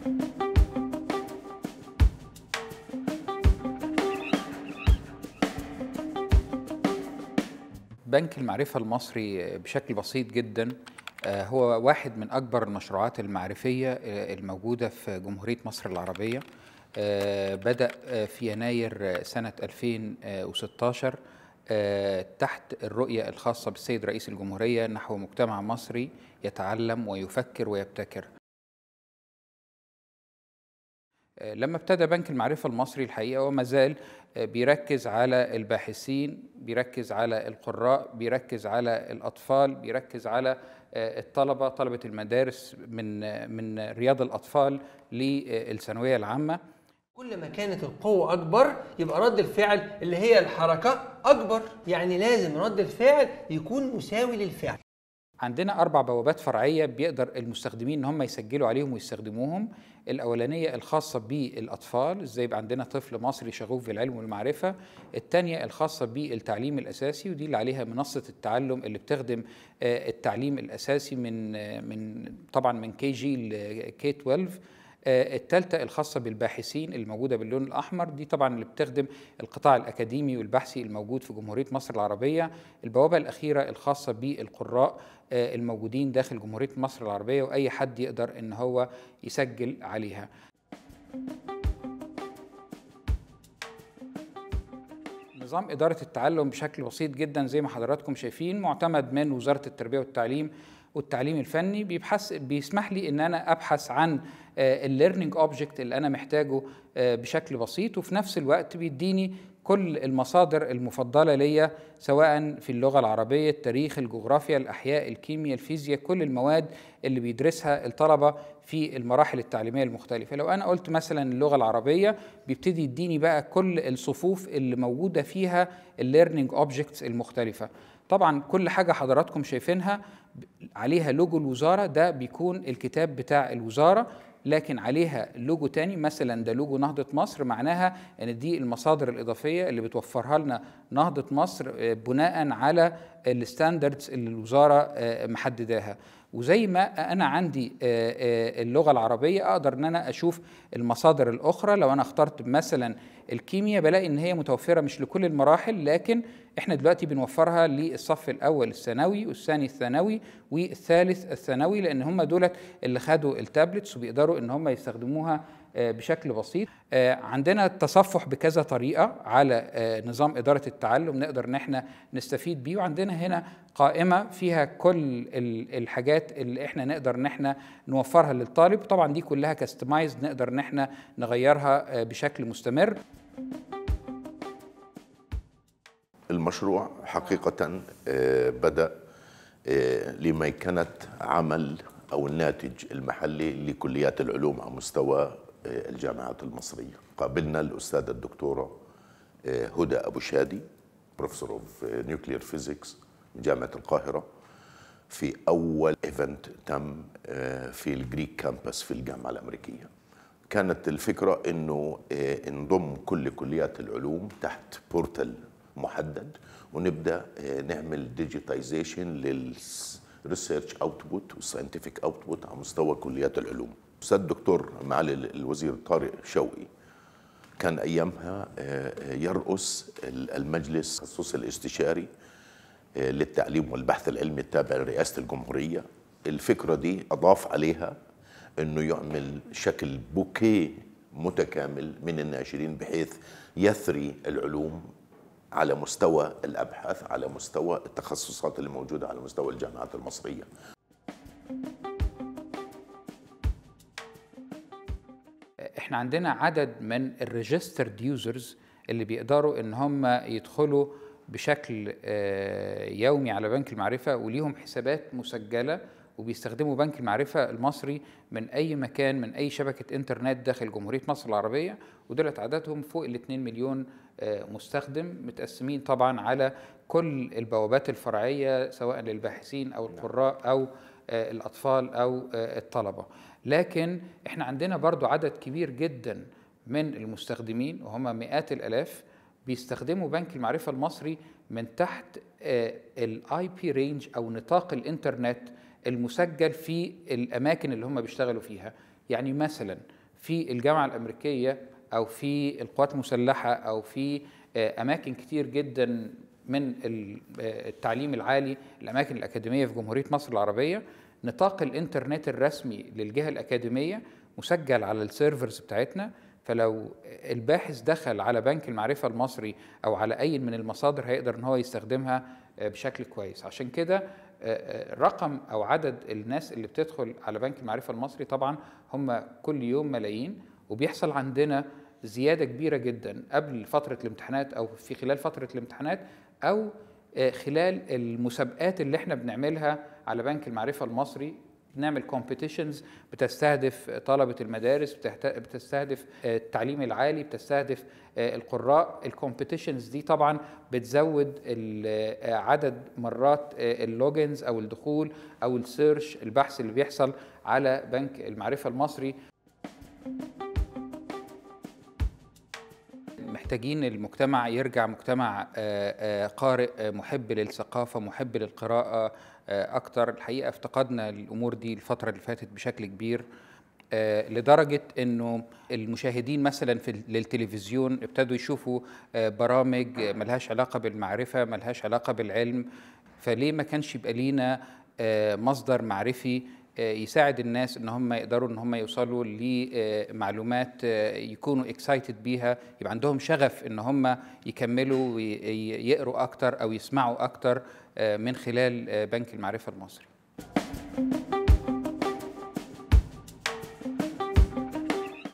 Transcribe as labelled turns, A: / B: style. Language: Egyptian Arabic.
A: بنك المعرفة المصري بشكل بسيط جدا آه، هو واحد من أكبر المشروعات المعرفية آه، الموجودة في جمهورية مصر العربية آه، بدأ آه، في يناير آه، سنة 2016 آه، تحت الرؤية الخاصة بالسيد رئيس الجمهورية نحو مجتمع مصري يتعلم ويفكر ويبتكر آه، لما ابتدى بنك المعرفة المصري الحقيقة وما زال آه، بيركز على الباحثين بيركز على القراء بيركز على الأطفال بيركز على آه، الطلبة طلبة المدارس من آه، من رياض الأطفال للثانوية العامة
B: كل ما كانت القوة أكبر يبقى رد الفعل اللي هي الحركة أكبر يعني لازم رد الفعل يكون مساوي للفعل
A: عندنا أربع بوابات فرعية بيقدر المستخدمين إن هم يسجلوا عليهم ويستخدموهم الأولانية الخاصة بالأطفال إزاي يبقى عندنا طفل مصري شغوف بالعلم والمعرفة الثانية الخاصة بالتعليم الأساسي ودي اللي عليها منصة التعلم اللي بتخدم آه، التعليم الأساسي من آه، من طبعا من كي جي لكي 12 آه، الثالثة الخاصة بالباحثين الموجودة باللون الأحمر دي طبعا اللي بتخدم القطاع الأكاديمي والبحثي الموجود في جمهورية مصر العربية البوابة الأخيرة الخاصة بالقراء آه، الموجودين داخل جمهورية مصر العربية وأي حد يقدر إن هو يسجل عليها نظام إدارة التعلم بشكل بسيط جدا زي ما حضراتكم شايفين معتمد من وزارة التربية والتعليم والتعليم الفني بيبحث بيسمح لي ان انا ابحث عن الليرنينج اوبجكت اللي انا محتاجه آه، بشكل بسيط وفي نفس الوقت بيديني كل المصادر المفضله ليا سواء في اللغه العربيه التاريخ الجغرافيا الاحياء الكيمياء الفيزياء كل المواد اللي بيدرسها الطلبه في المراحل التعليميه المختلفه لو انا قلت مثلا اللغه العربيه بيبتدي يديني بقى كل الصفوف اللي موجوده فيها الليرنينج اوبجكتس المختلفه طبعا كل حاجه حضراتكم شايفينها عليها لوجو الوزاره ده بيكون الكتاب بتاع الوزاره لكن عليها لوجو تاني مثلا ده لوجو نهضة مصر معناها ان دي المصادر الإضافية اللي بتوفرها لنا نهضة مصر آه، بناء على الستاندردز اللي الوزارة آه، محدداها وزي ما انا عندي آه، آه، اللغه العربيه اقدر ان انا اشوف المصادر الاخرى لو انا اخترت مثلا الكيمياء بلاقي ان هي متوفره مش لكل المراحل لكن احنا دلوقتي بنوفرها للصف الاول الثانوي والثاني الثانوي والثالث الثانوي لان هم دولت اللي خدوا التابلتس وبيقدروا ان هم يستخدموها آه، بشكل بسيط آه، عندنا التصفح بكذا طريقه على آه، نظام اداره التعلم نقدر ان احنا نستفيد بيه وعندنا هنا قائمه فيها كل ال- الحاجات اللي احنا نقدر ان احنا نوفرها للطالب طبعا دي كلها كاستمايز نقدر ان احنا نغيرها آه، بشكل مستمر
C: المشروع حقيقة آه، بدأ آه، لميكنة عمل أو الناتج المحلي لكليات العلوم على مستوى آه، الجامعات المصرية قابلنا الأستاذة الدكتورة آه، هدى أبو شادي بروفيسور اوف نيوكلير فيزيكس من جامعة القاهرة في أول ايفنت تم آه، في الجريك كامبس في الجامعة الأمريكية كانت الفكرة أنه آه، نضم كل كليات العلوم تحت بورتال محدد ونبدأ آه، نعمل ديجيتايزيشن للريسيرش اوتبوت والساينتفك اوتبوت على مستوى كليات العلوم أستاذ الدكتور معالي الوزير طارق شوقي كان ايامها آه، يرأس المجلس الخصوص الاستشاري آه، للتعليم والبحث العلمي التابع لرئاسه الجمهوريه الفكره دي اضاف عليها انه يعمل شكل بوكيه متكامل من الناشرين بحيث يثري العلوم على مستوى الابحاث على مستوى التخصصات اللي موجوده على مستوى الجامعات المصريه
A: احنا عندنا عدد من الريجسترد يوزرز اللي بيقدروا ان هم يدخلوا بشكل آه، يومي على بنك المعرفه وليهم حسابات مسجله وبيستخدموا بنك المعرفه المصري من اي مكان من اي شبكه انترنت داخل جمهوريه مصر العربيه ودولت عددهم فوق ال 2 مليون آه، مستخدم متقسمين طبعا على كل البوابات الفرعيه سواء للباحثين او القراء او آه، الاطفال او آه، الطلبه لكن احنا عندنا برضو عدد كبير جدا من المستخدمين وهم مئات الالاف بيستخدموا بنك المعرفه المصري من تحت الاي بي رينج او نطاق الانترنت المسجل في الاماكن اللي هم بيشتغلوا فيها يعني مثلا في الجامعه الامريكيه او في القوات المسلحه او في آه، اماكن كتير جدا من ال- آه، التعليم العالي الاماكن الاكاديميه في جمهوريه مصر العربيه نطاق الانترنت الرسمي للجهه الاكاديميه مسجل على السيرفرز بتاعتنا فلو الباحث دخل على بنك المعرفه المصري او على اي من المصادر هيقدر ان هو يستخدمها آه، بشكل كويس عشان كده آه، آه، رقم او عدد الناس اللي بتدخل على بنك المعرفه المصري طبعا هم كل يوم ملايين وبيحصل عندنا زياده كبيره جدا قبل فتره الامتحانات او في خلال فتره الامتحانات او آه، خلال المسابقات اللي احنا بنعملها على بنك المعرفه المصري بنعمل كومبيتيشنز بتستهدف طلبة المدارس بتهت- بتستهدف آه، التعليم العالي بتستهدف آه، القراء الكومبيتيشنز دي طبعا بتزود ال- آه، عدد مرات آه، اللوجنز او الدخول او السيرش البحث اللي بيحصل على بنك المعرفة المصري محتاجين المجتمع يرجع مجتمع آه، آه، قارئ آه، محب للثقافة محب للقراءة آه، أكتر الحقيقة افتقدنا الأمور دي الفترة اللي فاتت بشكل كبير آه، لدرجة أنه المشاهدين مثلا في ال- للتلفزيون ابتدوا يشوفوا آه، برامج آه، ملهاش علاقة بالمعرفة ملهاش علاقة بالعلم فليه ما كانش يبقى لينا آه، مصدر معرفي آه، يساعد الناس ان هم يقدروا ان هم يوصلوا لمعلومات آه، يكونوا اكسايتد بيها يبقى عندهم شغف ان هم يكملوا ويقروا اكتر او يسمعوا اكتر آه، من خلال آه، بنك المعرفه المصري